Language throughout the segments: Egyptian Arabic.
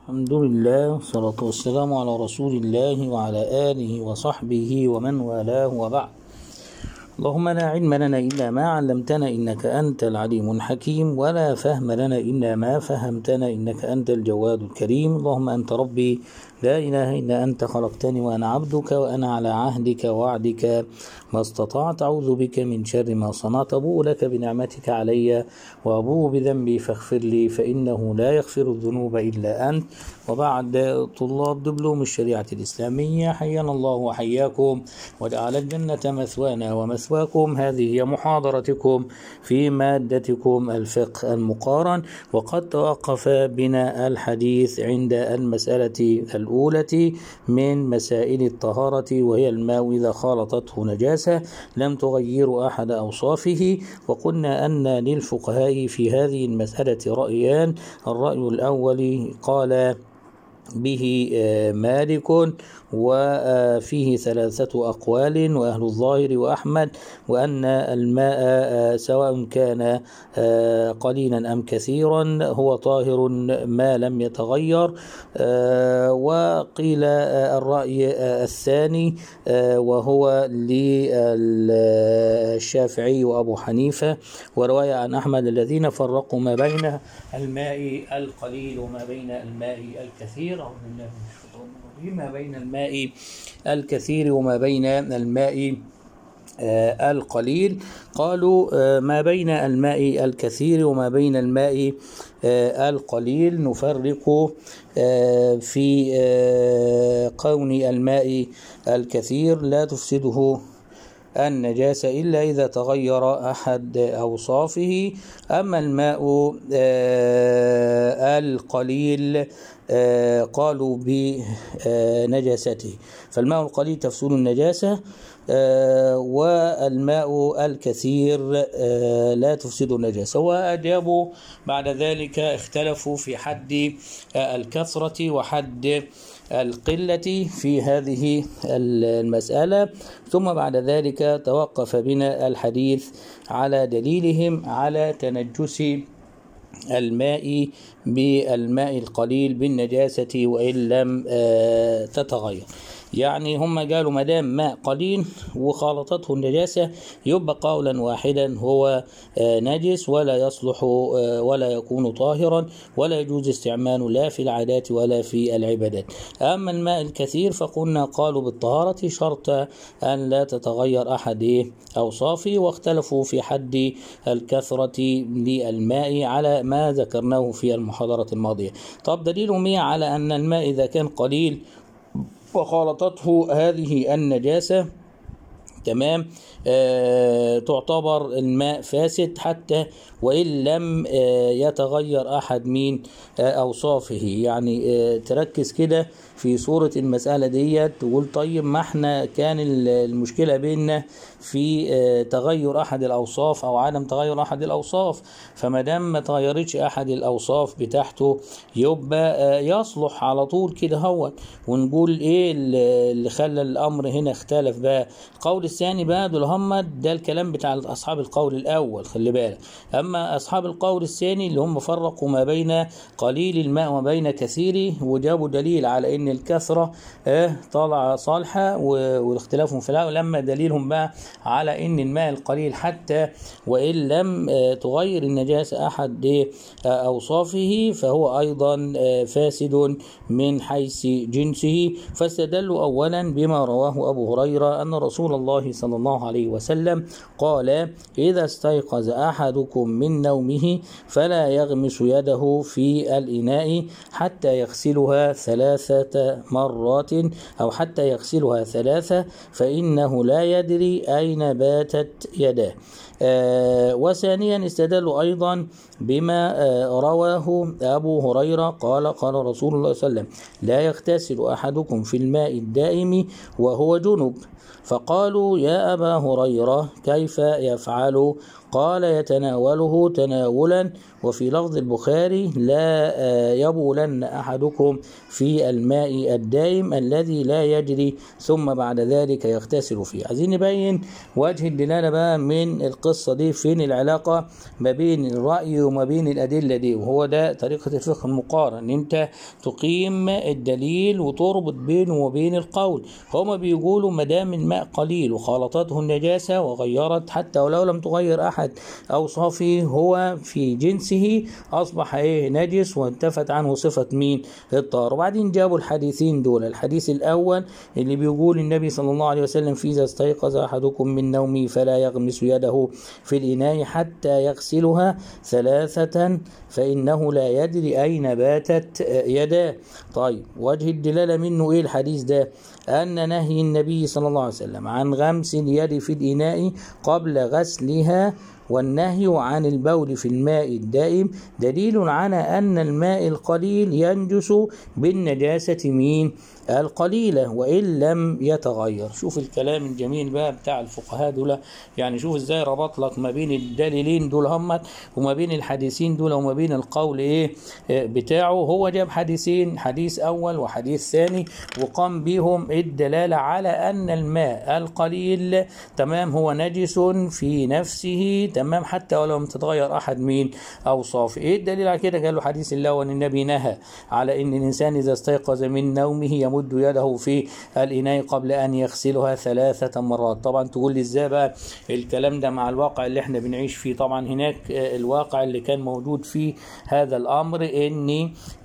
الحمد لله والصلاة والسلام على رسول الله وعلى آله وصحبه ومن والاه وبعد اللهم لا علم لنا إلا ما علمتنا إنك أنت العليم الحكيم ولا فهم لنا إلا ما فهمتنا إنك أنت الجواد الكريم اللهم أنت ربي لا إله إلا أنت خلقتني وأنا عبدك وأنا على عهدك ووعدك ما استطعت أعوذ بك من شر ما صنعت أبوء لك بنعمتك علي وأبوء بذنبي فاغفر لي فإنه لا يغفر الذنوب إلا أنت وبعد طلاب دبلوم الشريعة الإسلامية حيانا الله وحياكم وجعل الجنة مثوانا ومثواكم هذه هي محاضرتكم في مادتكم الفقه المقارن وقد توقف بنا الحديث عند المسألة الأولى من مسائل الطهارة وهي الماء إذا خالطته نجاسة لم تغير أحد أوصافه وقلنا أن للفقهاء في هذه المسألة رأيان الرأي الأول قال به مالك وفيه ثلاثة أقوال وأهل الظاهر وأحمد وأن الماء سواء كان قليلا أم كثيرا هو طاهر ما لم يتغير وقيل الرأي الثاني وهو للشافعي وأبو حنيفة ورواية عن أحمد الذين فرقوا ما بين الماء القليل وما بين الماء الكثير أعوذ بالله من الشيطان الرجيم ما بين الماء الكثير وما بين الماء آه القليل قالوا آه ما بين الماء الكثير وما بين الماء آه القليل نفرق في كون الماء الكثير لا تفسده النجاسة إلا إذا تغير أحد أوصافه أما الماء القليل قالوا بنجاسته فالماء القليل تفسد النجاسة والماء الكثير لا تفسد النجاسة وأجابوا بعد ذلك اختلفوا في حد الكثرة وحد القلة في هذه المسألة ثم بعد ذلك توقف بنا الحديث على دليلهم على تنجس الماء بالماء القليل بالنجاسة وإن لم تتغير يعني هم قالوا ما دام ماء قليل وخالطته النجاسة يبقى قولا واحدا هو نجس ولا يصلح ولا يكون طاهرا ولا يجوز استعماله لا في العادات ولا في العبادات أما الماء الكثير فقلنا قالوا بالطهارة شرط أن لا تتغير أحد أوصافه واختلفوا في حد الكثرة للماء على ما ذكرناه في المحاضرة الماضية طب دليلهم إيه على أن الماء إذا كان قليل وخالطته هذه النجاسة تمام آه تعتبر الماء فاسد حتى وإن لم آه يتغير أحد من آه أوصافه يعني آه تركز كده في صورة المسألة ديت تقول طيب ما احنا كان المشكلة بيننا في آه تغير أحد الأوصاف أو عدم تغير أحد الأوصاف فما دام ما تغيرتش أحد الأوصاف بتاعته يبقى آه يصلح على طول كده هو ونقول إيه اللي خلى الأمر هنا اختلف بقى القول الثاني بقى دول هم ده الكلام بتاع أصحاب القول الأول خلي بالك أما أصحاب القول الثاني اللي هم فرقوا ما بين قليل الماء وما بين كثيره وجابوا دليل على إن الكثرة اه طالعة صالحة واختلافهم في الأول لما دليلهم بقى على إن الماء القليل حتى وإن لم اه تغير النجاسة أحد اه أوصافه فهو أيضا فاسد من حيث جنسه فاستدلوا أولا بما رواه أبو هريرة أن رسول الله صلى الله عليه وسلم قال إذا استيقظ أحدكم من نومه فلا يغمس يده في الإناء حتى يغسلها ثلاثة مرات أو حتى يغسلها ثلاثة فإنه لا يدري أين باتت يداه آه وثانيا استدلوا أيضا بما آه رواه أبو هريرة قال قال رسول الله صلى الله عليه وسلم لا يغتسل أحدكم في الماء الدائم وهو جنب فقالوا يا أبا هريرة كيف يفعل قال يتناوله تناولا وفي لفظ البخاري لا آه، يبولن أحدكم في الماء الدائم الذي لا يجري ثم بعد ذلك يغتسل فيه عايزين نبين وجه الدلالة بقى من القصة دي فين العلاقة ما بين الرأي وما بين الأدلة دي وهو ده طريقة الفقه المقارن ان انت تقيم الدليل وتربط بينه وبين القول هما بيقولوا ما دام الماء قليل وخالطته النجاسة وغيرت حتى ولو لم تغير أحد أوصافه هو في جنسه أصبح إيه نجس وانتفت عنه صفة مين الطهارة وبعدين جابوا الحديثين دول الحديث الأول اللي بيقول النبي صلى الله عليه وسلم في إذا استيقظ أحدكم من نومه فلا يغمس يده في الإناء حتى يغسلها ثلاثة فإنه لا يدري أين باتت يداه طيب وجه الدلالة منه إيه الحديث ده أن نهي النبي صلى الله عليه وسلم عن غمس اليد في الإناء قبل غسلها والنهي عن البول في الماء الدائم دليل على أن الماء القليل ينجس بالنجاسة مين القليلة وإن لم يتغير شوف الكلام الجميل بقى بتاع الفقهاء دول يعني شوف ازاي ربط لك ما بين الدليلين دول همت وما بين الحديثين دول وما بين القول ايه آه، بتاعه هو جاب حديثين حديث اول وحديث ثاني وقام بهم الدلالة على ان الماء القليل تمام هو نجس في نفسه تمام حتى ولو لم تتغير احد مين اوصافه ايه الدليل على كده قال له حديث الله ان النبي نهى على ان الانسان اذا استيقظ من نومه يمد يده في الإناء قبل أن يغسلها ثلاثة مرات طبعا تقول لي ازاي بقى الكلام ده مع الواقع اللي احنا بنعيش فيه طبعا هناك آه، الواقع اللي كان موجود فيه هذا الأمر ان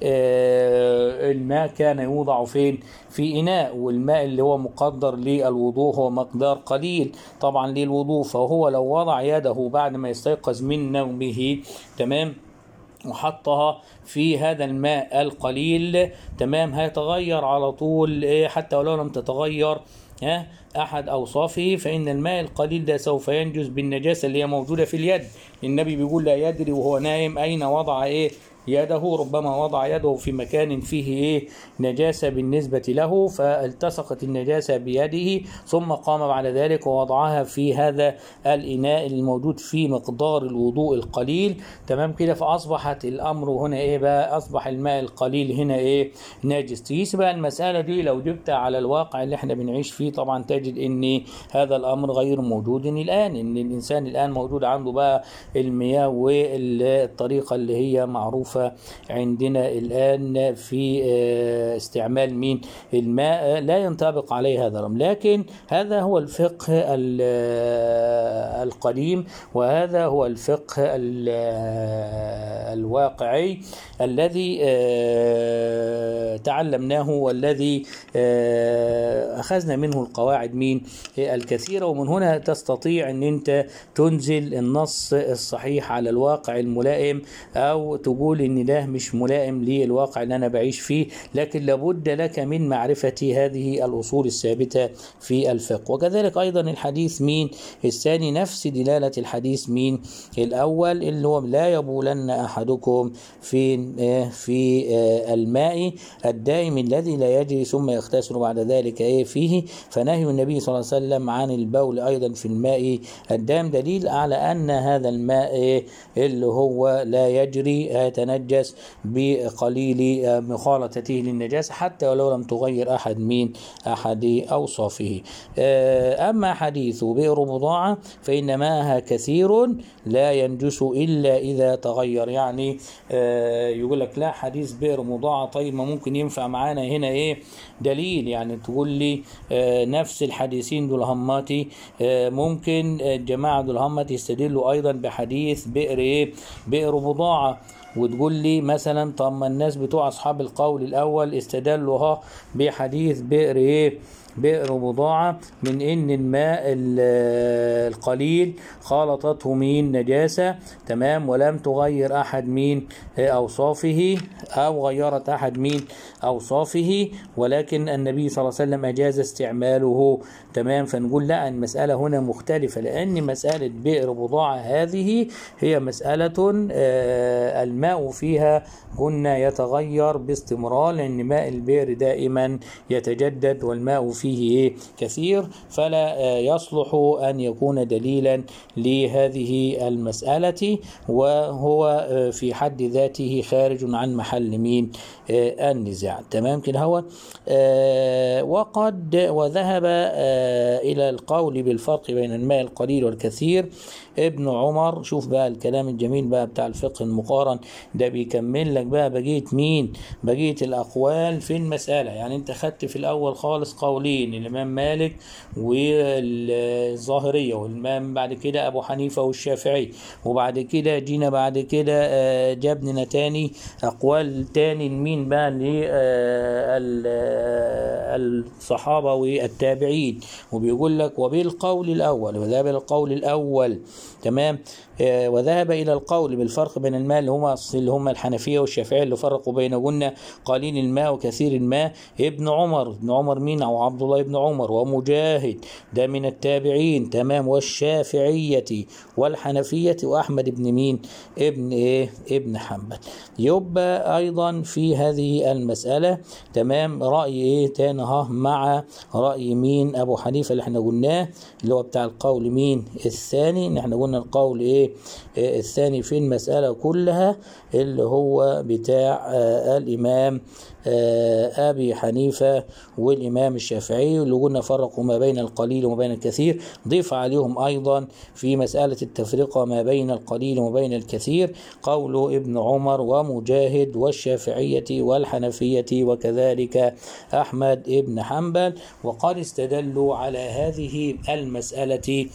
آه، الماء كان يوضع فين في إناء والماء اللي هو مقدر للوضوء هو مقدار قليل طبعا للوضوء فهو لو وضع يده بعد ما يستيقظ من نومه تمام وحطها في هذا الماء القليل تمام هيتغير على طول إيه، حتى ولو لم تتغير ها احد اوصافه فان الماء القليل ده سوف ينجز بالنجاسه اللي هي موجوده في اليد النبي بيقول لا يدري وهو نايم اين وضع ايه يده ربما وضع يده في مكان فيه ايه نجاسة بالنسبة له فالتصقت النجاسة بيده ثم قام بعد ذلك ووضعها في هذا الإناء الموجود فيه مقدار الوضوء القليل تمام كده فأصبحت الأمر هنا ايه بقى أصبح الماء القليل هنا ايه ناجس تقيس بقى المسألة دي لو جبتها على الواقع اللي احنا بنعيش فيه طبعا تجد ان هذا الأمر غير موجود الآن ان الإنسان الآن موجود عنده بقى المياه والطريقة اللي هي معروفة عندنا الآن في آه، استعمال مين الماء آه، لا ينطبق عليه هذا الأمر لكن هذا هو الفقه ال- آه، القديم وهذا هو الفقه ال- آه، الواقعي الذي آه، تعلمناه والذي آه، أخذنا منه القواعد مين الكثيرة ومن هنا تستطيع أن أنت تنزل النص الصحيح على الواقع الملائم أو تقول أن ده مش ملائم للواقع اللي أنا بعيش فيه لكن لابد لك من معرفة هذه الأصول الثابتة في الفقه وكذلك أيضا الحديث مين الثاني نفس دلالة الحديث مين الأول اللي هو لا يبولن أحدكم في آه، في آه، الماء الدائم الذي لا يجري ثم يغتسل بعد ذلك إيه فيه فنهي النبي صلى الله عليه وسلم عن البول أيضا في الماء الدائم دليل على أن هذا الماء إيه اللي هو لا يجري يتنجس بقليل آه، مخالطته للنجاسة حتى ولو لم تغير أحد من أحد أوصافه آه، أما حديث بئر بضاعة فإن ماءها كثير لا ينجس إلا إذا تغير يعني آه، يقول لك لا حديث بئر بضاعة طيب ما ممكن ينفع معانا هنا إيه دليل يعني تقول لي آه، نفس الحديثين دول هماتي آه، ممكن الجماعة دول هماتي يستدلوا أيضا بحديث بئر إيه بئر بضاعة وتقول لي مثلا طب ما الناس بتوع اصحاب القول الاول استدلوا ها بحديث بئر ايه بئر بضاعة من ان الماء ال- القليل خالطته من نجاسة تمام ولم تغير احد من اوصافه او غيرت احد من أوصافه ولكن النبي صلى الله عليه وسلم أجاز استعماله تمام فنقول لا المسألة هنا مختلفة لأن مسألة بئر بضاعة هذه هي مسألة آه، الماء فيها قلنا يتغير باستمرار لأن ماء البئر دائما يتجدد والماء فيه إيه؟ كثير فلا آه، يصلح أن يكون دليلا لهذه المسألة وهو آه، في حد ذاته خارج عن محل مين آه، النزاع تمام كده هو آه، وقد وذهب آه، إلى القول بالفرق بين الماء القليل والكثير ابن عمر شوف بقى الكلام الجميل بقى بتاع الفقه المقارن ده بيكمل لك بقى بقية مين بقية الأقوال في المسألة يعني أنت خدت في الأول خالص قولين الإمام مالك والظاهرية والإمام بعد كده أبو حنيفة والشافعي وبعد كده جينا بعد كده آه، جاب لنا تاني أقوال تاني لمين بقى للصحابة والتابعين وبيقول لك وبالقول الأول وذهب إلى القول الأول تمام آه، وذهب إلى القول بالفرق بين الماء اللي هما اللي هما الحنفية والشافعية اللي فرقوا بينهن قليل الماء وكثير الماء ابن عمر ابن عمر مين أو عبد الله ابن عمر ومجاهد ده من التابعين تمام والشافعية والحنفية وأحمد ابن مين ابن إيه ابن حنبل يبقى أيضا في هذه المسألة تمام رأي إيه تاني ها مع رأي مين أبو حنيفة اللي احنا قلناه اللي هو بتاع القول مين الثاني ان احنا قلنا القول ايه آه، الثاني في المسألة كلها اللي هو بتاع آه، الإمام آه، أبي حنيفة والإمام الشافعي اللي قلنا فرقوا ما بين القليل وما بين الكثير ضيف عليهم أيضا في مسألة التفرقة ما بين القليل وما بين الكثير قول ابن عمر ومجاهد والشافعية والحنفية وكذلك أحمد ابن حنبل وقد استدلوا على هذه المسألة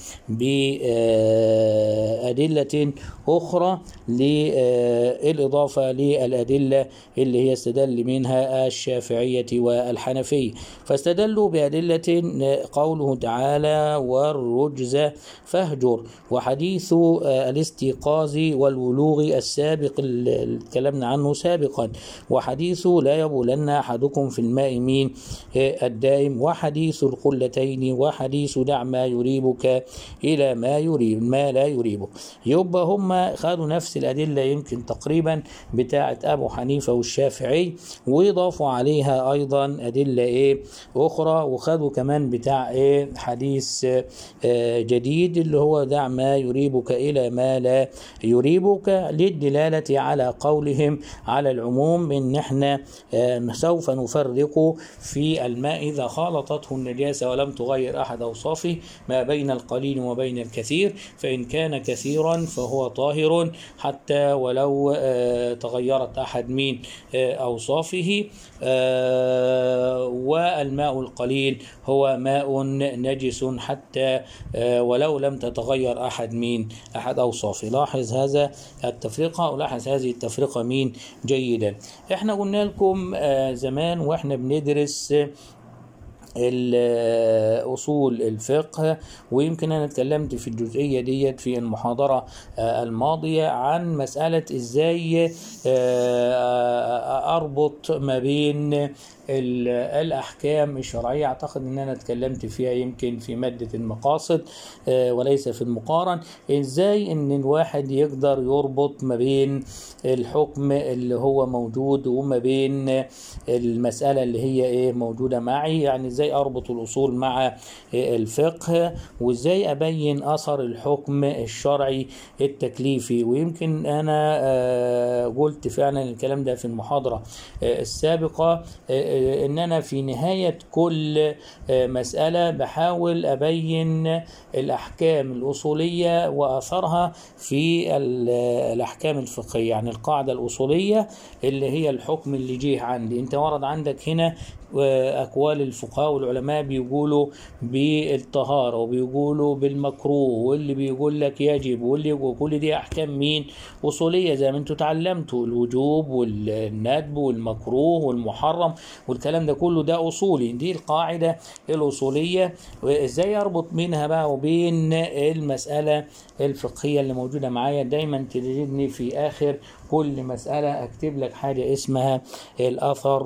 بأدلة أخرى للإضافة للأدلة اللي هي استدل منها الشافعية والحنفية فاستدلوا بأدلة قوله تعالى والرجز فاهجر وحديث الاستيقاظ والولوغ السابق اللي اتكلمنا عنه سابقا وحديث لا يبولن أحدكم في الماء مين الدائم وحديث القلتين وحديث دع ما يريبك إلى ما يريب ما لا يريبك يبقى هم خدوا نفس الأدلة يمكن تقريبا بتاعة أبو حنيفة والشافعي وضافوا عليها أيضا أدلة إيه أخرى وخدوا كمان بتاع إيه حديث آه، جديد اللي هو دع ما يريبك إلى ما لا يريبك للدلالة على قولهم على العموم إن إحنا آه، سوف نفرق في الماء إذا خالطته النجاسة ولم تغير أحد أوصافه ما بين القليل وما بين الكثير فإن كان كثيرا فهو طاهر حتى ولو آه، تغيرت أحد من آه، أوصافه آه، والماء القليل هو ماء نجس حتى آه، ولو لم تتغير أحد من أحد أوصافه لاحظ هذا التفرقة ولاحظ هذه التفرقة مين جيدا احنا قلنا لكم آه، زمان واحنا بندرس ال- اصول الفقه ويمكن انا اتكلمت في الجزئيه ديت في المحاضره آه، الماضيه عن مساله ازاي آه، اربط ما بين ال- الاحكام الشرعيه اعتقد ان انا اتكلمت فيها يمكن في ماده المقاصد آه، وليس في المقارن ازاي ان الواحد يقدر يربط ما بين الحكم اللي هو موجود وما بين المساله اللي هي ايه موجوده معي يعني ازاي اربط الاصول مع الفقه وازاي ابين اثر الحكم الشرعي التكليفي ويمكن انا آه، قلت فعلا الكلام ده في المحاضره آه، السابقه آه، ان انا في نهايه كل آه، مساله بحاول ابين الاحكام الاصوليه واثرها في ال- الاحكام الفقهيه يعني القاعده الاصوليه اللي هي الحكم اللي جه عندي انت ورد عندك هنا اقوال الفقهاء قول العلماء بيقولوا بالطهارة وبيقولوا بالمكروه واللي بيقول لك يجب واللي يقول كل دي أحكام مين أصولية زي ما انتوا اتعلمتوا الوجوب والندب والمكروه والمحرم والكلام ده كله ده أصولي دي القاعدة الأصولية وإزاي أربط منها بقى وبين المسألة الفقهية اللي موجودة معايا دايما تجدني في آخر كل مسألة أكتب لك حاجة اسمها الأثر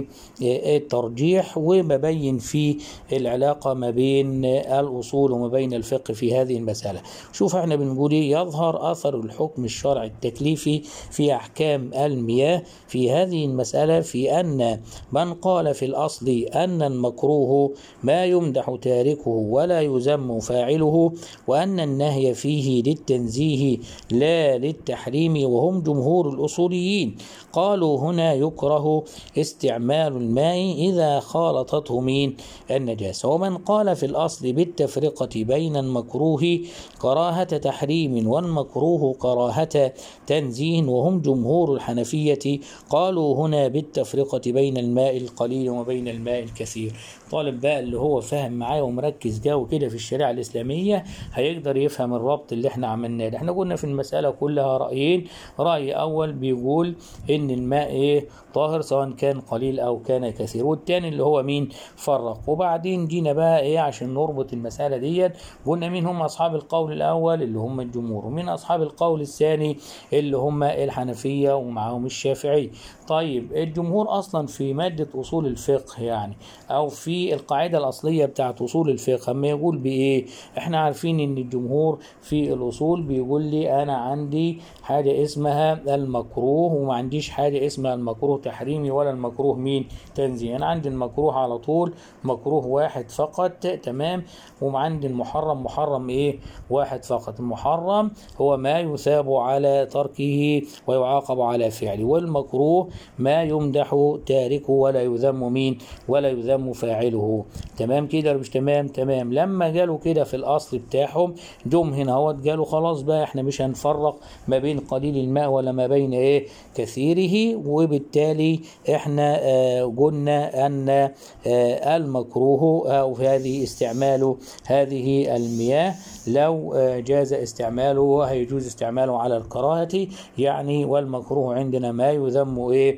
والترجيح وببين في العلاقة ما بين الأصول وما بين الفقه في هذه المسألة شوف احنا بنقول يظهر أثر الحكم الشرعي التكليفي في أحكام المياه في هذه المسألة في أن من قال في الأصل أن المكروه ما يمدح تاركه ولا يذم فاعله وأن النهي فيه للتنزيه لا للتحريم وهم جمهور الأصوليين قالوا هنا يكره استعمال الماء إذا خالطته من النجاسة ومن قال في الأصل بالتفرقة بين المكروه كراهة تحريم والمكروه كراهة تنزيه وهم جمهور الحنفية قالوا هنا بالتفرقة بين الماء القليل وبين الماء الكثير طالب بقى اللي هو فاهم معايا ومركز جو كده في الشريعة الإسلامية هيقدر يفهم الربط اللي احنا عملناه ده احنا قلنا في المسألة كلها رأيين رأي أول بيقول إن الماء إيه طاهر سواء كان قليل أو كان كثير والتاني اللي هو مين فرق وبعدين جينا بقى إيه عشان نربط المسألة ديت قلنا مين هم أصحاب القول الأول اللي هم الجمهور ومين أصحاب القول الثاني اللي هم الحنفية ومعاهم الشافعي طيب الجمهور أصلا في مادة أصول الفقه يعني أو في القاعدة الأصلية بتاعت أصول الفقه أما يقول بإيه إحنا عارفين إن الجمهور في الأصول بيقول لي أنا عندي حاجة اسمها المكروه وما عنديش حاجة اسمها المكروه تحريمي ولا المكروه مين تنزيه أنا عندي المكروه على طول مكروه واحد فقط تمام وعندي المحرم محرم إيه واحد فقط المحرم هو ما يثاب على تركه ويعاقب على فعله والمكروه ما يمدح تاركه ولا يذم مين ولا يذم فاعله تمام كده ولا مش تمام تمام لما قالوا كده في الاصل بتاعهم جم هنا اهوت قالوا خلاص بقى احنا مش هنفرق ما بين قليل الماء ولا ما بين ايه كثيره وبالتالي احنا آه قلنا ان آه المكروه او هذه استعمال هذه المياه لو آه جاز استعماله هيجوز استعماله على الكراهه يعني والمكروه عندنا ما يذم ايه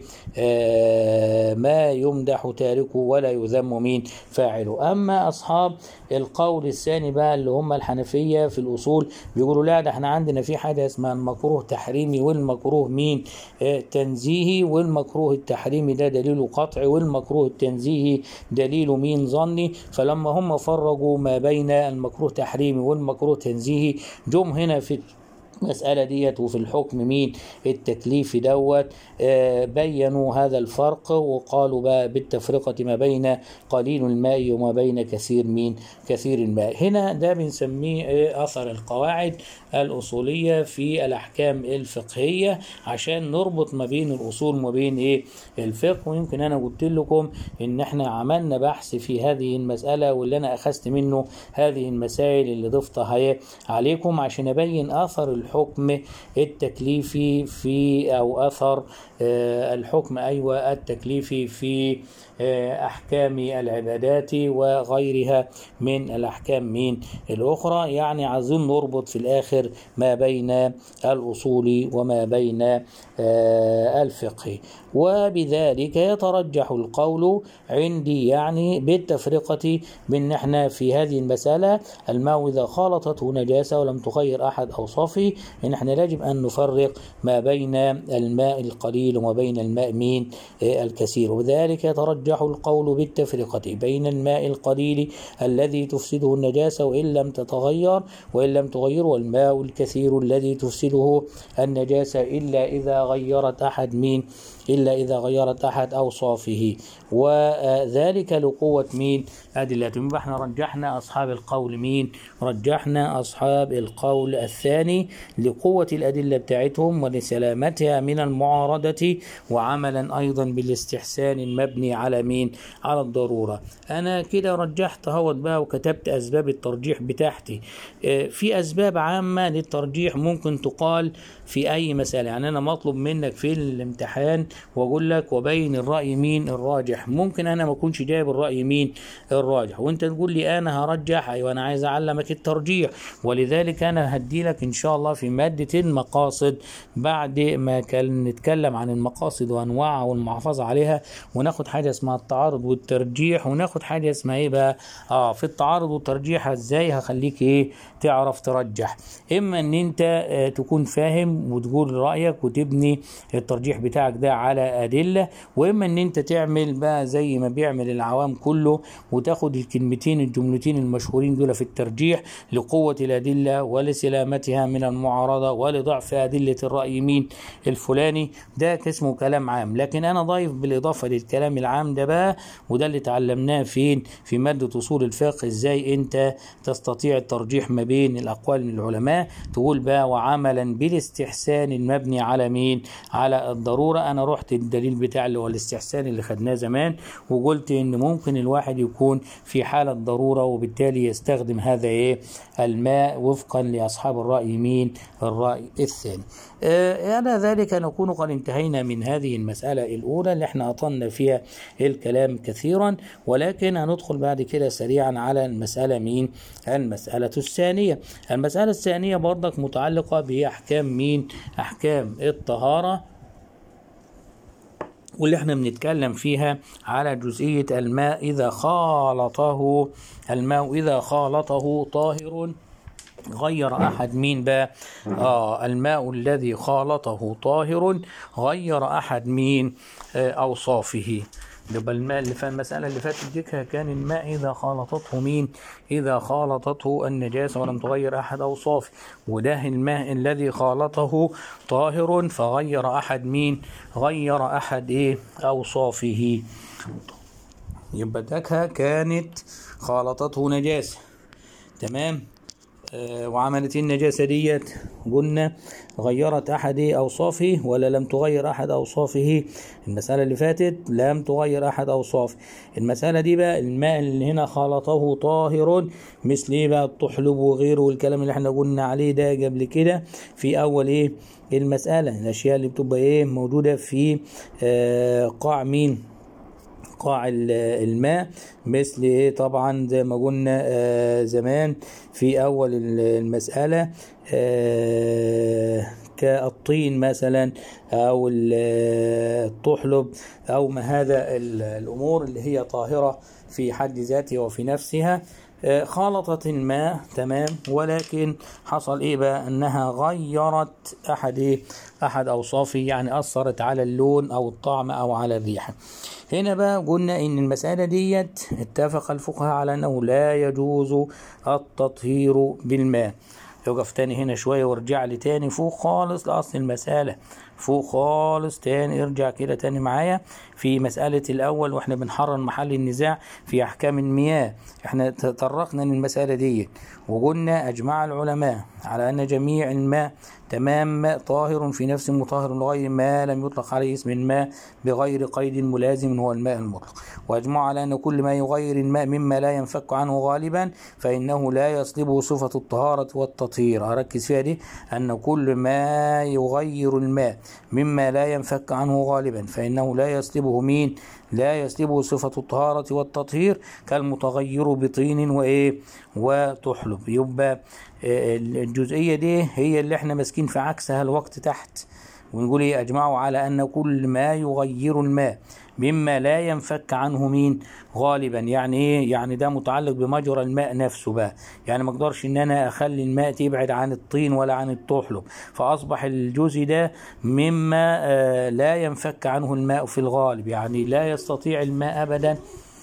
آه ما يمدح تاركه ولا يذم مين فاعله اما اصحاب القول الثاني بقى اللي هم الحنفيه في الاصول بيقولوا لا ده احنا عندنا في حاجه اسمها المكروه تحريمي والمكروه مين آه تنزيهي والمكروه التحريمي ده دليله قطعي والمكروه التنزيهي دليله مين ظني فلما هم فرقوا ما بين المكروه تحريمي والمكروه تنزيهي جم هنا في المسألة ديت وفي الحكم مين التكليف دوت آه بينوا هذا الفرق وقالوا بقى بالتفرقة ما بين قليل الماء وما بين كثير مين كثير الماء هنا ده بنسميه آه أثر القواعد الأصولية في الأحكام الفقهية عشان نربط ما بين الأصول وما بين إيه الفقه ويمكن أنا قلت لكم إن إحنا عملنا بحث في هذه المسألة واللي أنا أخذت منه هذه المسائل اللي ضفتها عليكم عشان أبين أثر الحكم التكليفي في أو أثر الحكم أيوة التكليفي في أحكام العبادات وغيرها من الأحكام من الأخرى يعني عايزين نربط في الآخر ما بين الأصول وما بين الفقه وبذلك يترجح القول عندي يعني بالتفرقة بأن احنا في هذه المسألة الماء إذا خالطته نجاسة ولم تغير أحد أوصافه إن احنا يجب أن نفرق ما بين الماء القليل وما بين الماء مين الكثير وذلك يترجح القول بالتفرقة بين الماء القليل الذي تفسده النجاسة وإن لم تتغير وإن لم تغير والماء الكثير الذي تفسده النجاسة إلا إذا غيرت أحد مين إلا إذا غيرت أحد أوصافه وذلك لقوة مين أدلتهم يبقى احنا رجحنا أصحاب القول مين رجحنا أصحاب القول الثاني لقوة الأدلة بتاعتهم ولسلامتها من المعارضة وعملا أيضا بالاستحسان المبني على مين على الضرورة أنا كده رجحت هوت بقى وكتبت أسباب الترجيح بتاعتي في أسباب عامة للترجيح ممكن تقال في أي مسألة يعني أنا مطلوب منك في الامتحان واقول لك وبين الراي مين الراجح ممكن انا ما اكونش جايب الراي مين الراجح وانت تقول لي انا هرجح ايوه انا عايز اعلمك الترجيح ولذلك انا هدي لك ان شاء الله في ماده المقاصد بعد ما كان نتكلم عن المقاصد وانواعها والمحافظه عليها وناخد حاجه اسمها التعارض والترجيح وناخد حاجه اسمها ايه بقى اه في التعارض والترجيح ازاي هخليك ايه تعرف ترجح اما ان انت آه تكون فاهم وتقول رايك وتبني الترجيح بتاعك ده على ادله واما ان انت تعمل بقى زي ما بيعمل العوام كله وتاخد الكلمتين الجملتين المشهورين دول في الترجيح لقوه الادله ولسلامتها من المعارضه ولضعف ادله الراي مين الفلاني ده اسمه كلام عام لكن انا ضايف بالاضافه للكلام العام ده بقى وده اللي اتعلمناه فين في ماده اصول الفقه ازاي انت تستطيع الترجيح ما بين الاقوال من العلماء تقول بقى وعملا بالاستحسان المبني على مين على الضروره انا رحت الدليل بتاع اللي هو الاستحسان اللي خدناه زمان وقلت ان ممكن الواحد يكون في حاله ضروره وبالتالي يستخدم هذا ايه الماء وفقا لاصحاب الراي مين الراي الثاني آه على ذلك نكون قد انتهينا من هذه المساله الاولى اللي احنا اطلنا فيها الكلام كثيرا ولكن هندخل بعد كده سريعا على المساله مين المساله الثانيه المساله الثانيه برضك متعلقه باحكام مين احكام الطهاره واللي احنا بنتكلم فيها على جزئية الماء إذا خالطه الماء إذا خالطه طاهر غير أحد مين بقى آه الماء الذي خالطه طاهر غير أحد مين آه أوصافه يبقى الماء اللي في المسألة اللي فاتت دي كان الماء إذا خالطته مين؟ إذا خالطته النجاسة ولم تغير أحد أوصافه وده الماء الذي خالطه طاهر فغير أحد مين؟ غير أحد إيه؟ أوصافه يبقى دكها كانت خالطته نجاسة تمام آه وعملت النجاسة ديت قلنا غيرت أحد أوصافه ولا لم تغير أحد أوصافه المسألة اللي فاتت لم تغير أحد أوصافه المسألة دي بقى الماء اللي هنا خلطه طاهر مثل إيه بقى الطحلب وغيره والكلام اللي احنا قلنا عليه ده قبل كده في أول إيه المسألة الأشياء اللي بتبقى إيه موجودة في آه قاع مين قاع الماء مثل ايه طبعا زي ما قلنا آه زمان في اول المسألة آه كالطين مثلا او الطحلب او ما هذا الامور اللي هي طاهرة في حد ذاتها وفي نفسها خالطت الماء تمام ولكن حصل ايه بقى انها غيرت احد ايه احد اوصافه يعني اثرت على اللون او الطعم او على الريحه هنا بقى قلنا ان المساله ديت اتفق الفقهاء على انه لا يجوز التطهير بالماء يقف تاني هنا شويه وارجع لي تاني فوق خالص لاصل المساله فوق خالص تاني ارجع كده تاني معايا في مسألة الأول واحنا بنحرر محل النزاع في أحكام المياه احنا تطرقنا للمسألة دي وقلنا أجمع العلماء على أن جميع الماء تمام ماء طاهر في نفس مطهر لغير ما لم يطلق عليه اسم الماء بغير قيد ملازم هو الماء المطلق واجمع على ان كل ما يغير الماء مما لا ينفك عنه غالبا فانه لا يصلبه صفه الطهاره والتطهير اركز فيها دي ان كل ما يغير الماء مما لا ينفك عنه غالبا فانه لا يصلبه مين لا يسلبه صفة الطهارة والتطهير كالمتغير بطين وإيه وتحلب يبقى الجزئية دي هي اللي احنا ماسكين في عكسها الوقت تحت ونقول ايه اجمعوا على ان كل ما يغير الماء مما لا ينفك عنه مين غالبا يعني ايه يعني ده متعلق بمجرى الماء نفسه بقى يعني ما اقدرش ان انا اخلي الماء تبعد عن الطين ولا عن الطحلب فاصبح الجزء ده مما آه لا ينفك عنه الماء في الغالب يعني لا يستطيع الماء ابدا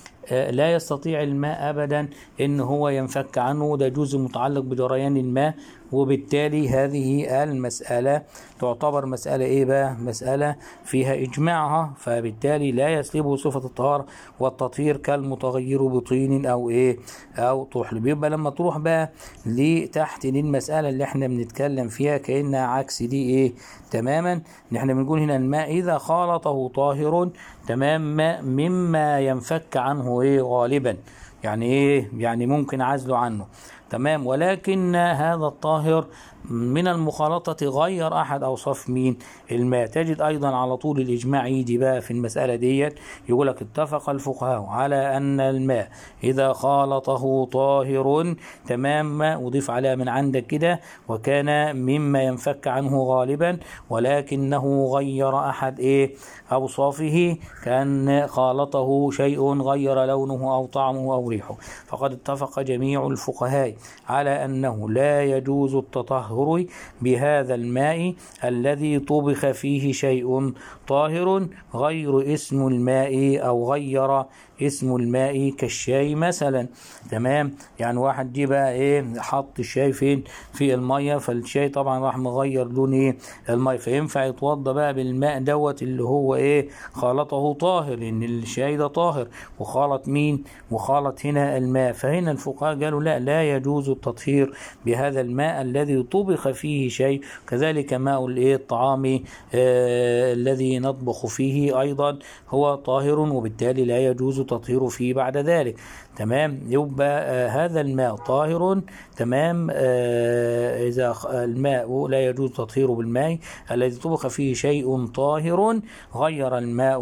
لا يستطيع الماء ابدا ان هو ينفك عنه ده جزء متعلق بجريان الماء وبالتالي هذه المسألة تعتبر مسألة إيه بقى؟ مسألة فيها إجماعها فبالتالي لا يسلبه صفة الطهارة والتطهير كالمتغير بطين أو إيه؟ أو طحلب يبقى لما تروح بقى لتحت للمسألة اللي إحنا بنتكلم فيها كأنها عكس دي إيه؟ تماما نحن بنقول هنا الماء إذا خالطه طاهر تمام ماء مما ينفك عنه إيه غالبا يعني إيه؟ يعني ممكن عزله عنه تمام ولكن هذا الطاهر من المخالطة غير أحد أوصاف مين الماء تجد أيضا على طول الإجماع يجي بقى في المسألة ديت يقول لك اتفق الفقهاء على أن الماء إذا خالطه طاهر تمام ما أضيف عليها من عندك كده وكان مما ينفك عنه غالبا ولكنه غير أحد إيه أوصافه كأن خالطه شيء غير لونه أو طعمه أو ريحه فقد اتفق جميع الفقهاء على أنه لا يجوز التطهر بهذا الماء الذي طبخ فيه شيء طاهر غير اسم الماء أو غير اسم الماء كالشاي مثلا تمام يعني واحد جه بقى ايه حط الشاي فين في الميه فالشاي طبعا راح مغير لون ايه الميه فينفع يتوضى بقى بالماء دوت اللي هو ايه خالطه طاهر لان الشاي ده طاهر وخالط مين وخالط هنا الماء فهنا الفقهاء قالوا لا لا يجوز التطهير بهذا الماء الذي طبخ فيه شيء كذلك ماء الايه الطعام آه الذي نطبخ فيه ايضا هو طاهر وبالتالي لا يجوز التطهير فيه بعد ذلك تمام يبقى آه هذا الماء طاهر تمام آه إذا الماء لا يجوز تطهيره بالماء الذي طبخ فيه شيء طاهر غير الماء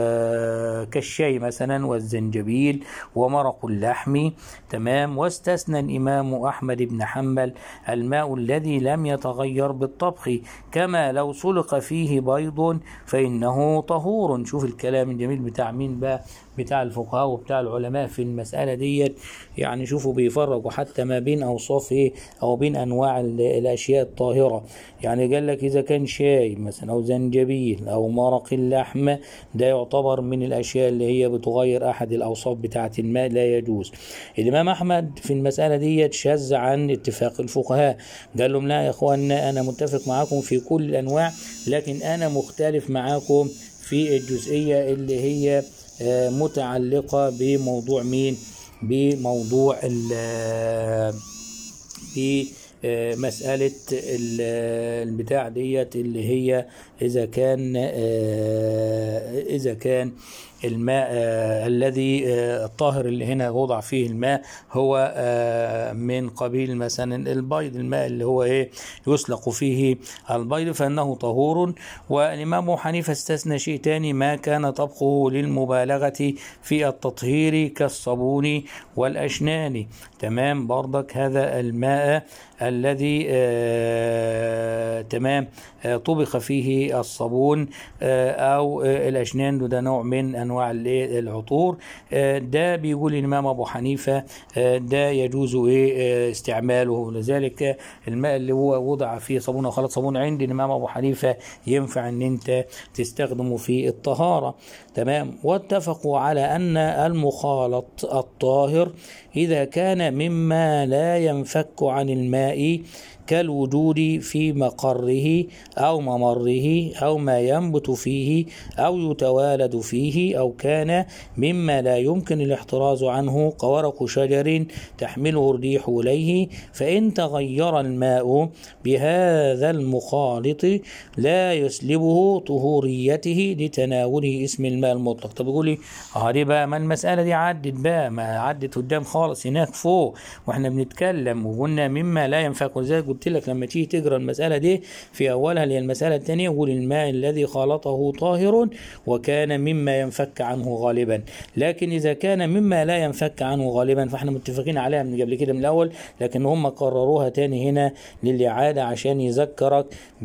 آه كالشاي مثلا والزنجبيل ومرق اللحم تمام واستثنى الإمام أحمد بن حنبل الماء الذي لم يتغير بالطبخ كما لو سلق فيه بيض فإنه طهور شوف الكلام الجميل بتاع مين بقى بتاع الفقهاء وبتاع العلماء في المسألة ديت يعني شوفوا بيفرقوا حتى ما بين أوصاف إيه أو بين أنواع الأشياء الطاهرة يعني قال لك إذا كان شاي مثلا أو زنجبيل أو مرق اللحم ده يعتبر من الأشياء اللي هي بتغير أحد الأوصاف بتاعة الماء لا يجوز الإمام أحمد في المسألة ديت شذ عن اتفاق الفقهاء قال لهم لا يا إخواننا أنا متفق معاكم في كل الأنواع لكن أنا مختلف معاكم في الجزئية اللي هي متعلقة بموضوع مين بموضوع بمسألة البتاع ديت اللي هي إذا كان إذا كان الماء آه الذي آه الطاهر اللي هنا وضع فيه الماء هو آه من قبيل مثلا البيض الماء اللي هو ايه يسلق فيه البيض فانه طهور والامام حنيفه استثنى شيء تاني ما كان طبخه للمبالغه في التطهير كالصابون والاشنان تمام برضك هذا الماء الذي تمام طبخ فيه الصابون او الاشنان ده نوع من انواع العطور ده بيقول الامام ابو حنيفه ده يجوز ايه استعماله لذلك الماء اللي هو وضع فيه صابون او خلط صابون عند الامام ابو حنيفه ينفع ان انت تستخدمه في الطهاره تمام واتفقوا على ان المخالط الطاهر اذا كان مما لا ينفك عن الماء كالوجود في مقره أو ممره أو ما ينبت فيه أو يتوالد فيه أو كان مما لا يمكن الاحتراز عنه كورق شجر تحمله الريح إليه فإن تغير الماء بهذا المخالط لا يسلبه طهوريته لتناوله اسم الماء المطلق طب يقول لي اه دي بقى ما المسألة دي عدت بقى ما عدت قدام خالص هناك فوق واحنا بنتكلم وقلنا مما لا ينفك ولذلك قلت لك لما تيجي تقرا المسألة دي في أولها اللي هي المسألة الثانية يقول الماء الذي خالطه طاهر وكان مما ينفك عنه غالبا لكن إذا كان مما لا ينفك عنه غالبا فاحنا متفقين عليها من قبل كده من الأول لكن هم قرروها تاني هنا للإعادة عشان يذكرك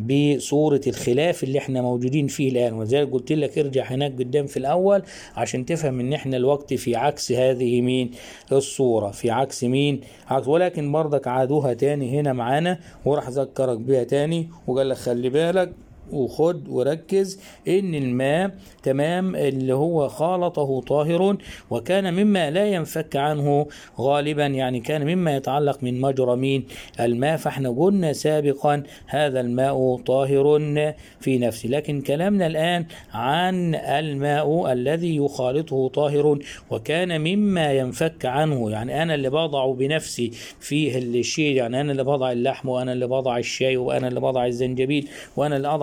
بصورة الخلاف اللي احنا موجودين فيه الآن ولذلك قلت لك ارجع هناك قدام في الأول عشان تفهم إن احنا الوقت في عكس هذه مين الصورة في عكس مين عكس ولكن برضك عادوها تاني هنا معانا وراح ذكرك بيها تاني وقال لك خلي بالك وخد وركز ان الماء تمام اللي هو خالطه طاهر وكان مما لا ينفك عنه غالبا يعني كان مما يتعلق من مجرى مين الماء فاحنا قلنا سابقا هذا الماء طاهر في نفسه لكن كلامنا الان عن الماء الذي يخالطه طاهر وكان مما ينفك عنه يعني انا اللي بضع بنفسي فيه الشيء يعني انا اللي بضع اللحم وانا اللي بضع الشاي وانا اللي بضع الزنجبيل وانا اللي اضع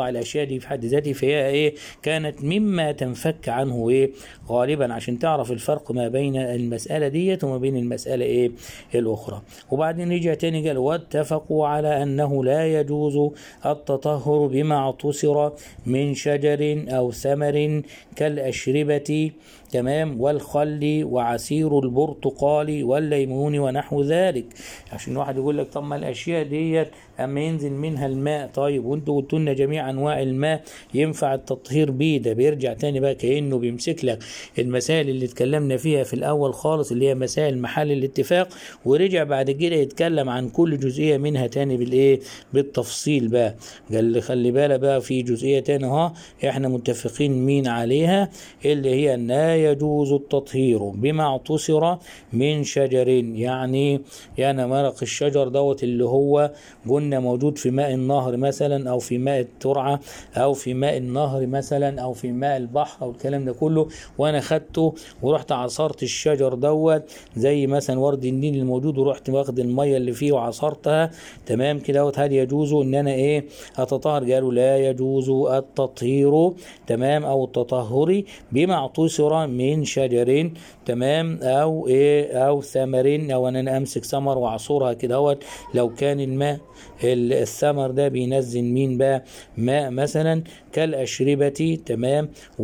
الاشياء دي في حد ذاتها فهي ايه كانت مما تنفك عنه ايه غالبا عشان تعرف الفرق ما بين المساله ديت وما بين المساله ايه الاخرى وبعدين رجع تاني قال واتفقوا على انه لا يجوز التطهر بما اعتصر من شجر او ثمر كالاشربه تمام والخل وعصير البرتقال والليمون ونحو ذلك عشان واحد يقول لك طب ما الاشياء ديت اما ينزل منها الماء طيب وانتوا قلتوا لنا جميع انواع الماء ينفع التطهير بيه ده بيرجع تاني بقى كانه بيمسك لك المسائل اللي اتكلمنا فيها في الاول خالص اللي هي مسائل محل الاتفاق ورجع بعد كده يتكلم عن كل جزئيه منها تاني بالايه بالتفصيل بقى قال لي خلي بالك بقى في جزئيه تاني اهو احنا متفقين مين عليها اللي هي ان لا يجوز التطهير بما اعتصر من شجر يعني يعني مرق الشجر دوت اللي هو قلنا موجود في ماء النهر مثلا او في ماء الترعه او في ماء النهر مثلا او في ماء البحر او الكلام ده كله وانا خدته ورحت عصرت الشجر دوت زي مثلا ورد النيل الموجود ورحت واخد الميه اللي فيه وعصرتها تمام كده دوت هل يجوز ان انا ايه اتطهر قالوا لا يجوز التطهير تمام او التطهر بما اعتصر من شجر تمام او ايه او ثمر او ان انا امسك ثمر واعصرها كده دوت لو كان الماء الثمر ده بينزل مين بقى ماء مثلا كالأشربة تمام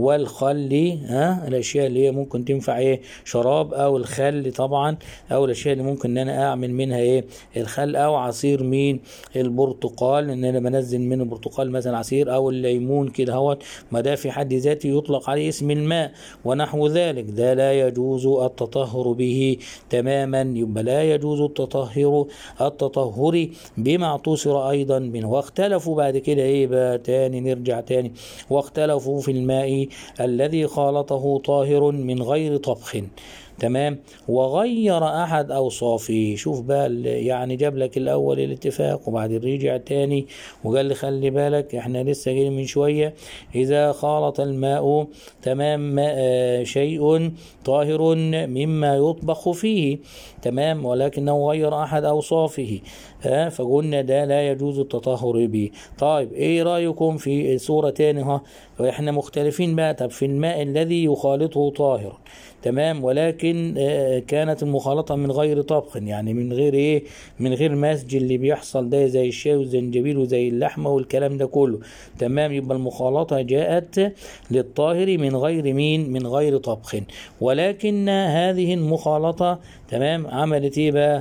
والخل ها الأشياء اللي هي ممكن تنفع إيه شراب أو الخل طبعا أو الأشياء اللي ممكن إن أنا أعمل منها إيه الخل أو عصير مين البرتقال إن أنا بنزل من البرتقال مثلا عصير أو الليمون كده هوت ما ده في حد ذاته يطلق عليه اسم الماء ونحو ذلك ده لا يجوز التطهر به تماما يبقى لا يجوز التطهر التطهر بما اعتصر أيضا منه واختلفوا بعد كده إيه بقى تاني نرجع تاني واختلفوا في الماء الذي خالطه طاهر من غير طبخ تمام وغير احد اوصافه شوف بقى يعني جاب لك الاول الاتفاق وبعدين رجع تاني وقال لي خلي بالك احنا لسه جايين من شويه اذا خالط الماء تمام ماء شيء طاهر مما يطبخ فيه تمام ولكنه غير احد اوصافه ها فقلنا ده لا يجوز التطهر به طيب ايه رايكم في صوره تاني ها احنا مختلفين بقى طب في الماء الذي يخالطه طاهر تمام ولكن كانت المخالطه من غير طبخ يعني من غير ايه من غير مسج اللي بيحصل ده زي الشاي والزنجبيل وزي اللحمه والكلام ده كله تمام يبقى المخالطه جاءت للطاهر من غير مين من غير طبخ ولكن هذه المخالطه تمام عملت ايه بقى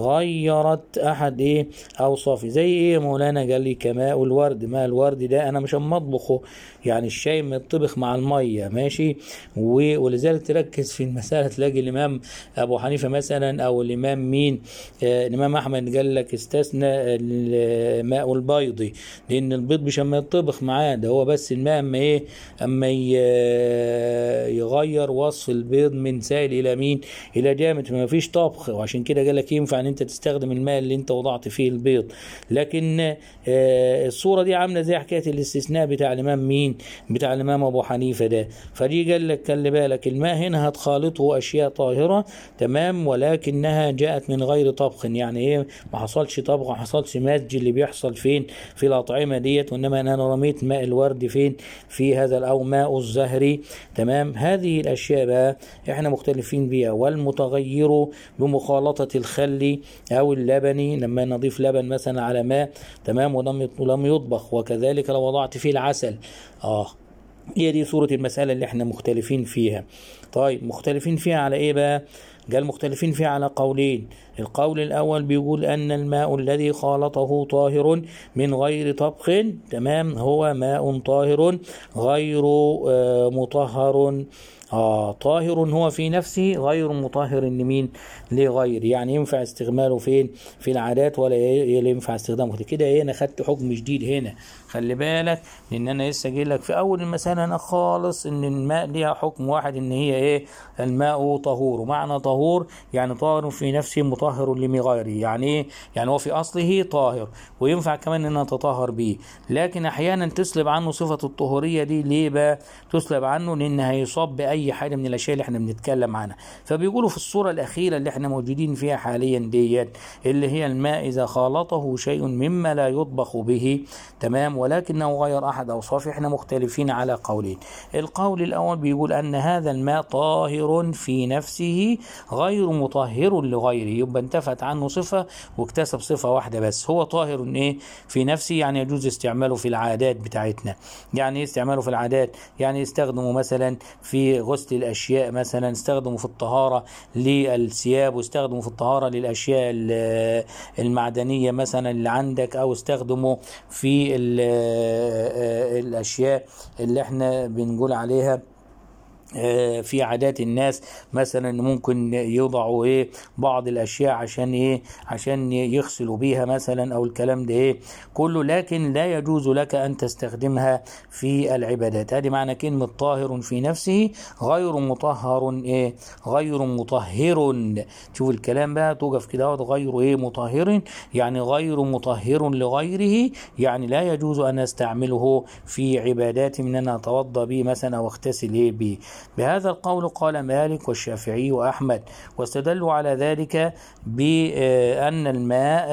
غيرت احد ايه اوصافي زي ايه مولانا قال لي كماء الورد ماء الورد ده انا مش اما اطبخه يعني الشاي مطبخ مع الميه ماشي ولذلك تركز في المساله تلاقي الامام ابو حنيفه مثلا او الامام مين آه الامام احمد قال لك استثنى ماء البيض لان البيض مش اما يطبخ معاه ده هو بس الماء اما ايه اما يغير وصف البيض من سائل الى مين الى جامد فما فيش طبخ وعشان كده قال لك ينفع ان انت تستخدم الماء اللي انت وضعت فيه البيض لكن آه الصوره دي عامله زي حكايه الاستثناء بتاع الامام مين بتاع الامام ابو حنيفه ده فدي قال لك خلي بالك الماء هنا هتخالطه اشياء طاهره تمام ولكنها جاءت من غير طبخ يعني ايه ما حصلش طبخ ما حصلش مزج اللي بيحصل فين في الاطعمه ديت وانما انا رميت ماء الورد فين في هذا او ماء الزهري تمام هذه الاشياء بقى احنا مختلفين بيها والمتغير بمخالطه الخل او اللبن لما نضيف لبن مثلا على ماء تمام ولم ولم يطبخ وكذلك لو وضعت فيه العسل اه هي دي صورة المسألة اللي احنا مختلفين فيها طيب مختلفين فيها على ايه بقى قال مختلفين فيها على قولين القول الأول بيقول أن الماء الذي خالطه طاهر من غير طبخ تمام هو ماء طاهر غير آه مطهر آه طاهر هو في نفسه غير مطهر لمين لغير يعني ينفع استعماله فين في العادات ولا ينفع استخدامه كده ايه انا خدت حكم جديد هنا خلي بالك لان انا لسه جاي لك في اول المساله انا خالص ان الماء ليها حكم واحد ان هي ايه الماء طهور ومعنى طهور يعني طاهر في نفسه مطهر لغيره يعني ايه يعني هو في اصله طاهر وينفع كمان ان نتطهر به لكن احيانا تسلب عنه صفه الطهوريه دي ليه بقى تسلب عنه لان هيصاب باي اي حاجه من الاشياء اللي احنا بنتكلم عنها فبيقولوا في الصوره الاخيره اللي احنا موجودين فيها حاليا ديت اللي هي الماء اذا خالطه شيء مما لا يطبخ به تمام ولكنه غير احد اوصافه احنا مختلفين على قولين القول الاول بيقول ان هذا الماء طاهر في نفسه غير مطهر لغيره يبقى انتفت عنه صفه واكتسب صفه واحده بس هو طاهر ايه في نفسه يعني يجوز استعماله في العادات بتاعتنا يعني ايه استعماله في العادات يعني يستخدمه مثلا في غسل الاشياء مثلا يستخدمه في الطهاره للثياب ويستخدمه في الطهاره للاشياء ال- المعدنيه مثلا اللي عندك او استخدمه في ال- الاشياء اللي احنا بنقول عليها آه، في عادات الناس مثلا ممكن يوضعوا ايه بعض الاشياء عشان ايه عشان يغسلوا بيها مثلا او الكلام ده ايه كله لكن لا يجوز لك ان تستخدمها في العبادات هذه معنى كلمة طاهر في نفسه غير مطهر ايه غير مطهر شوف الكلام بقى توقف كده اهوت غير ايه مطهر يعني غير مطهر لغيره يعني لا يجوز ان استعمله في عباداتي من ان اتوضا به مثلا او اغتسل ايه به بهذا القول قال مالك والشافعي وأحمد واستدلوا على ذلك بأن الماء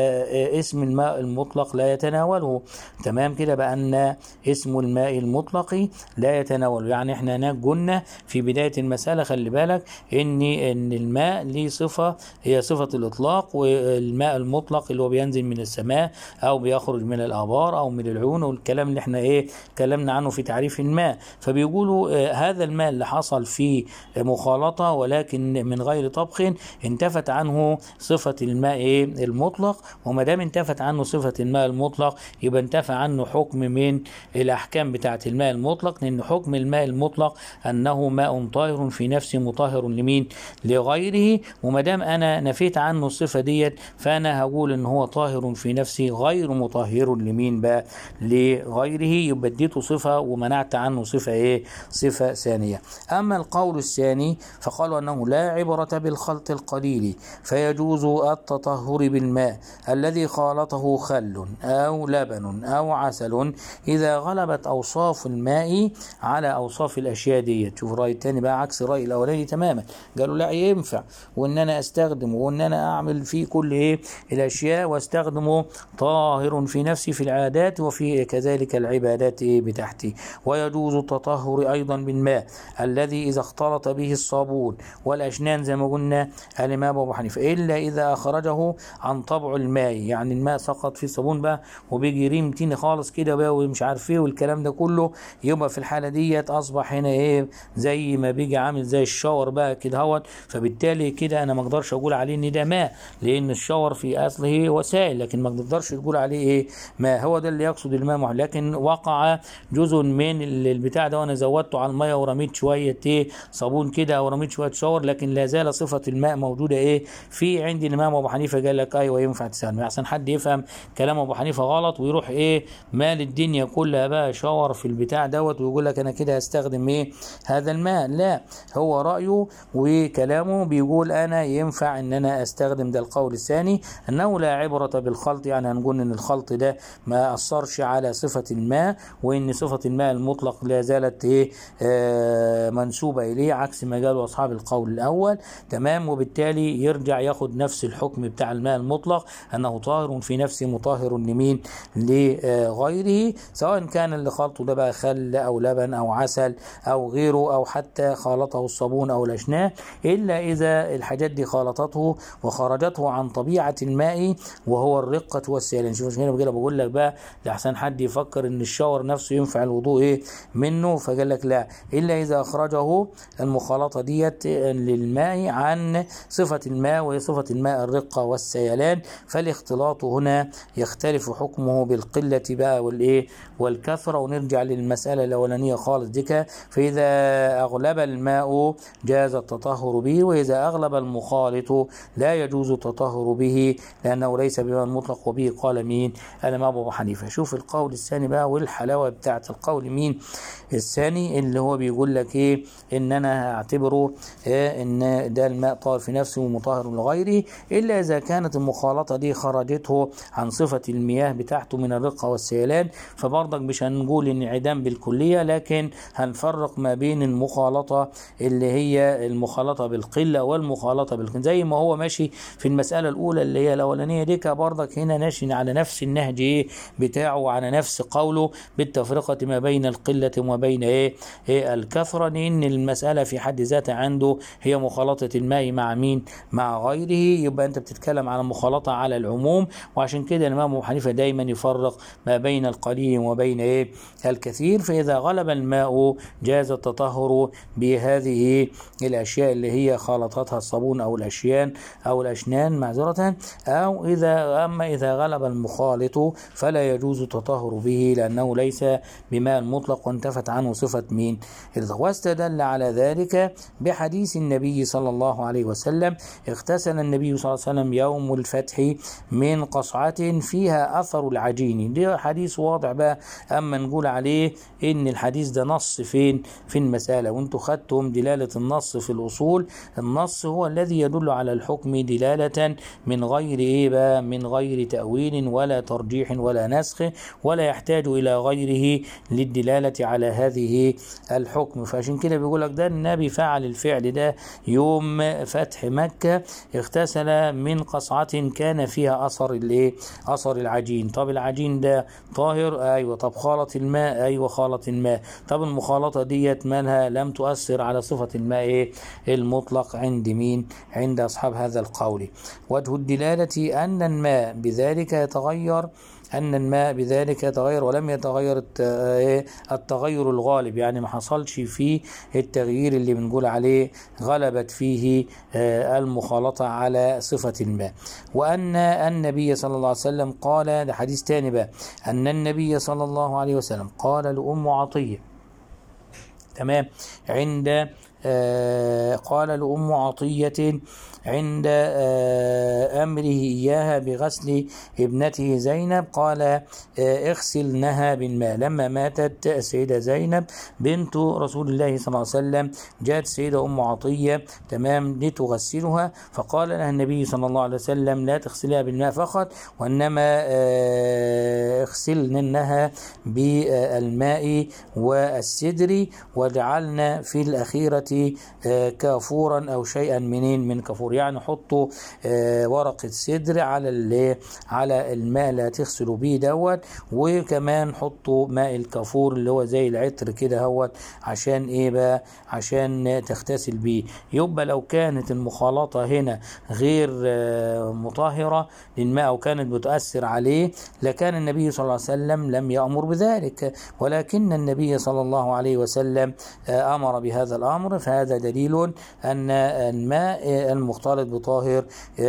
اسم الماء المطلق لا يتناوله تمام كده بأن اسم الماء المطلق لا يتناوله يعني احنا هناك قلنا في بداية المسألة خلي بالك ان ان الماء ليه صفة هي صفة الإطلاق والماء المطلق اللي هو بينزل من السماء أو بيخرج من الآبار أو من العيون والكلام اللي احنا ايه اتكلمنا عنه في تعريف الماء فبيقولوا آه، هذا الماء اللي حصل فيه مخالطة ولكن من غير طبخ انتفت عنه صفة الماء إيه؟ المطلق وما دام انتفت عنه صفة الماء المطلق يبقى انتفى عنه حكم من الأحكام بتاعة الماء المطلق لأن حكم الماء المطلق أنه ماء طاهر في نفسه مطهر لمين لغيره وما دام أنا نفيت عنه الصفة ديت فأنا هقول إن هو طاهر في نفسه غير مطهر لمين بقى لغيره يبقى اديته صفة ومنعت عنه صفة إيه صفة ثانية أما القول الثاني فقالوا أنه لا عبرة بالخلط القليل فيجوز التطهر بالماء الذي خالطه خل أو لبن أو عسل إذا غلبت أوصاف الماء على أوصاف الأشياء دي شوف الرأي الثاني بقى عكس الرأي الأولاني تماما قالوا لا ينفع وإن أنا أستخدمه وإن أنا أعمل فيه كل إيه الأشياء واستخدمه طاهر في نفسي في العادات وفي كذلك العبادات إيه بتاعتي ويجوز التطهر أيضا بالماء الذي إذا اختلط به الصابون والأشنان زي ما قلنا الإمام أبو حنيفة إلا إذا أخرجه عن طبع الماء يعني الماء سقط في الصابون بقى وبيجي ريم تاني خالص كده بقى ومش عارف إيه والكلام ده كله يبقى في الحالة ديت أصبح هنا إيه زي ما بيجي عامل زي الشاور بقى كده هوت فبالتالي كده أنا ما أقدرش أقول عليه إن ده ماء لأن الشاور في أصله وسائل لكن ما تقدرش تقول عليه إيه ماء هو ده اللي يقصد الماء محل. لكن وقع جزء من البتاع ده وأنا زودته على المية ورميت شوية إيه صابون كده أو رميت شوية شاور لكن لا زال صفة الماء موجودة إيه في عند الإمام أبو حنيفة قال لك أيوه ينفع تسأل أحسن حد يفهم كلام أبو حنيفة غلط ويروح إيه مال الدنيا كلها بقى شاور في البتاع دوت ويقول لك أنا كده هستخدم إيه هذا الماء لا هو رأيه وكلامه بيقول أنا ينفع إن أنا أستخدم ده القول الثاني أنه لا عبرة بالخلط يعني هنقول إن الخلط ده ما أثرش على صفة الماء وإن صفة الماء المطلق لا زالت إيه آه منسوبة إليه عكس ما قالوا أصحاب القول الأول تمام وبالتالي يرجع ياخد نفس الحكم بتاع الماء المطلق أنه طاهر في نفسه مطهر لمين لغيره سواء كان اللي خلطه ده بقى خل أو لبن أو عسل أو غيره أو حتى خالطه الصابون أو الأشنان إلا إذا الحاجات دي خالطته وخرجته عن طبيعة الماء وهو الرقة والسيلان شوف هنا كده بقول لك بقى لأحسن حد يفكر إن الشاور نفسه ينفع الوضوء إيه منه فقال لك لا إلا إذا أخرجه المخالطة ديت للماء عن صفة الماء وهي صفة الماء الرقة والسيلان فالاختلاط هنا يختلف حكمه بالقلة بقى والإيه والكثرة ونرجع للمسألة الأولانية خالص ديك فإذا أغلب الماء جاز التطهر به وإذا أغلب المخالط لا يجوز التطهر به لأنه ليس بماء مطلق وبه قال مين الإمام أبو حنيفة شوف القول الثاني بقى والحلاوة بتاعت القول مين الثاني اللي هو بيقول بيقول لك ايه ان انا هعتبره إيه ان ده الماء طاهر في نفسه ومطهر لغيره الا اذا كانت المخالطه دي خرجته عن صفه المياه بتاعته من الرقه والسيلان فبرضك مش هنقول انعدام بالكليه لكن هنفرق ما بين المخالطه اللي هي المخالطه بالقله والمخالطه بالقله زي ما هو ماشي في المساله الاولى اللي هي الاولانيه دي برضك هنا ناشي على نفس النهج ايه بتاعه وعلى نفس قوله بالتفرقه ما بين القله وما بين ايه, إيه الكثره لان المساله في حد ذاتها عنده هي مخالطه الماء مع مين مع غيره يبقى انت بتتكلم على مخالطه على العموم وعشان كده الامام ابو حنيفه دايما يفرق ما بين القليل وبين ايه الكثير فاذا غلب الماء جاز التطهر بهذه الاشياء اللي هي خالطتها الصابون او الاشيان او الاشنان معذره او اذا اما اذا غلب المخالط فلا يجوز التطهر به لانه ليس بماء مطلق وانتفت عنه صفه مين واستدل على ذلك بحديث النبي صلى الله عليه وسلم اغتسل النبي صلى الله عليه وسلم يوم الفتح من قصعة فيها أثر العجين ده حديث واضح بقى أما نقول عليه إن الحديث ده نص فين في المسألة وانتوا خدتم دلالة النص في الأصول النص هو الذي يدل على الحكم دلالة من غير إيه بقى من غير تأويل ولا ترجيح ولا نسخ ولا يحتاج إلى غيره للدلالة على هذه الحكم فعشان كده بيقول لك ده النبي فعل الفعل ده يوم فتح مكة اغتسل من قصعة كان فيها أثر الايه أثر العجين طب العجين ده طاهر أيوة طب خالط الماء أيوة خالط الماء طب المخالطة ديت مالها لم تؤثر على صفة الماء إيه المطلق عند مين عند أصحاب هذا القول وجه الدلالة أن الماء بذلك يتغير أن الماء بذلك يتغير ولم يتغير التغير الغالب يعني ما حصلش فيه التغيير اللي بنقول عليه غلبت فيه المخالطة على صفة الماء وأن النبي صلى الله عليه وسلم قال ده حديث تاني بقى أن النبي صلى الله عليه وسلم قال لأم عطية تمام عند قال لأم عطية عند أمره إياها بغسل ابنته زينب قال اغسلنها بالماء لما ماتت السيدة زينب بنت رسول الله صلى الله عليه وسلم جاءت السيدة أم عطية تمام لتغسلها فقال لها النبي صلى الله عليه وسلم لا تغسلها بالماء فقط وإنما اغسلنها بالماء والسدر وجعلنا في الأخيرة كافورا أو شيئا منين من كافور يعني حطوا ورقة سدر على على الماء اللي هتغسلوا بيه دوت وكمان حطوا ماء الكافور اللي هو زي العطر كده هوت عشان ايه بقى عشان تغتسل بيه يبقى لو كانت المخالطة هنا غير مطهرة للماء أو كانت بتؤثر عليه لكان النبي صلى الله عليه وسلم لم يأمر بذلك ولكن النبي صلى الله عليه وسلم أمر بهذا الأمر فهذا دليل أن الماء المختلط بطاهر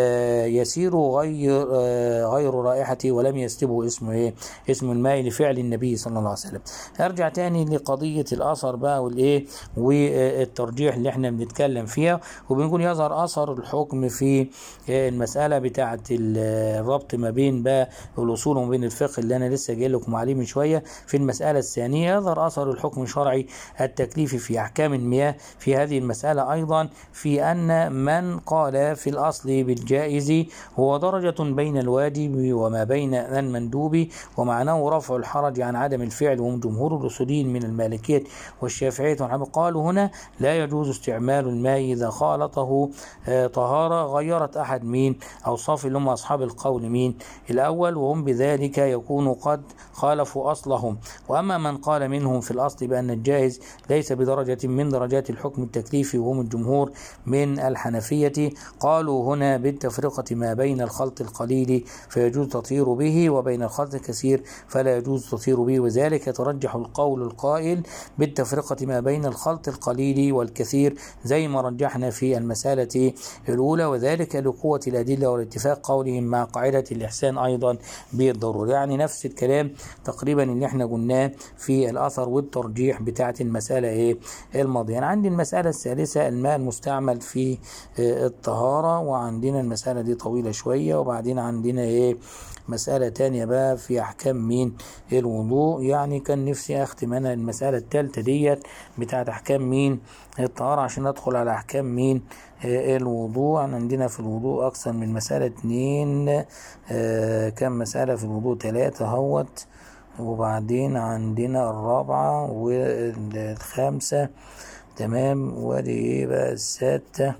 يسير غير غير رائحته ولم يسلبه اسمه ايه اسم الماء لفعل النبي صلى الله عليه وسلم ارجع تاني لقضية الأثر بقى والايه والترجيح اللي احنا بنتكلم فيها وبنقول يظهر أثر الحكم في المسألة بتاعة الربط ما بين بقى الأصول وما بين الفقه اللي أنا لسه جاي لكم عليه من شوية في المسألة الثانية يظهر أثر الحكم الشرعي التكليفي في أحكام المياه في هذه المسألة أيضا في أن من قال في الأصل بالجائز هو درجة بين الواجب وما بين المندوب ومعناه رفع الحرج عن عدم الفعل وهم جمهور الأصوليين من المالكية والشافعية والحنابلة قالوا هنا لا يجوز استعمال الماء إذا خالطه طهارة غيرت أحد مين أوصاف اللي هم أصحاب القول مين الأول وهم بذلك يكونوا قد خالفوا أصلهم وأما من قال منهم في الأصل بأن الجائز ليس بدرجة من درجات الحكم التكليفي وهم الجمهور من الحنفية قالوا هنا بالتفرقة ما بين الخلط القليل فيجوز تطهير به وبين الخلط الكثير فلا يجوز تطهير به وذلك يترجح القول القائل بالتفرقة ما بين الخلط القليل والكثير زي ما رجحنا في المسألة الأولى وذلك لقوة الأدلة والاتفاق قولهم مع قاعدة الإحسان أيضا بالضرورة يعني نفس الكلام تقريبا اللي احنا قلناه في الأثر والترجيح بتاعة المسألة إيه الماضية يعني عندي المسألة الثالثة الماء المستعمل في الطهارة وعندنا المسألة دي طويلة شوية وبعدين عندنا ايه مسألة تانية بقى في أحكام مين الوضوء يعني كان نفسي أختم أنا المسألة التالتة ديت بتاعت أحكام مين الطهارة عشان أدخل على أحكام مين آه، الوضوء عندنا في الوضوء أكثر من مسألة اتنين آه، كم مسألة في الوضوء تلاتة اهوت وبعدين عندنا الرابعة والخامسة تمام وادي ايه بقى الستة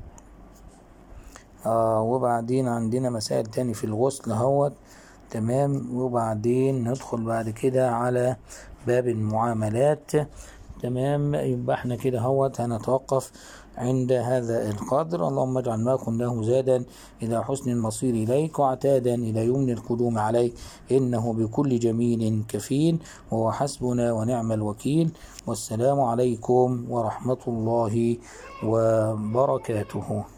آه وبعدين عندنا مسائل تاني في الغسل اهوت تمام وبعدين ندخل بعد كده على باب المعاملات تمام يبقى احنا كده اهوت هنتوقف عند هذا القدر اللهم اجعل ما كناه زادا إلى حسن المصير إليك وعتادا إلى يمن القدوم عليك إنه بكل جميل كفيل وهو حسبنا ونعم الوكيل والسلام عليكم ورحمة الله وبركاته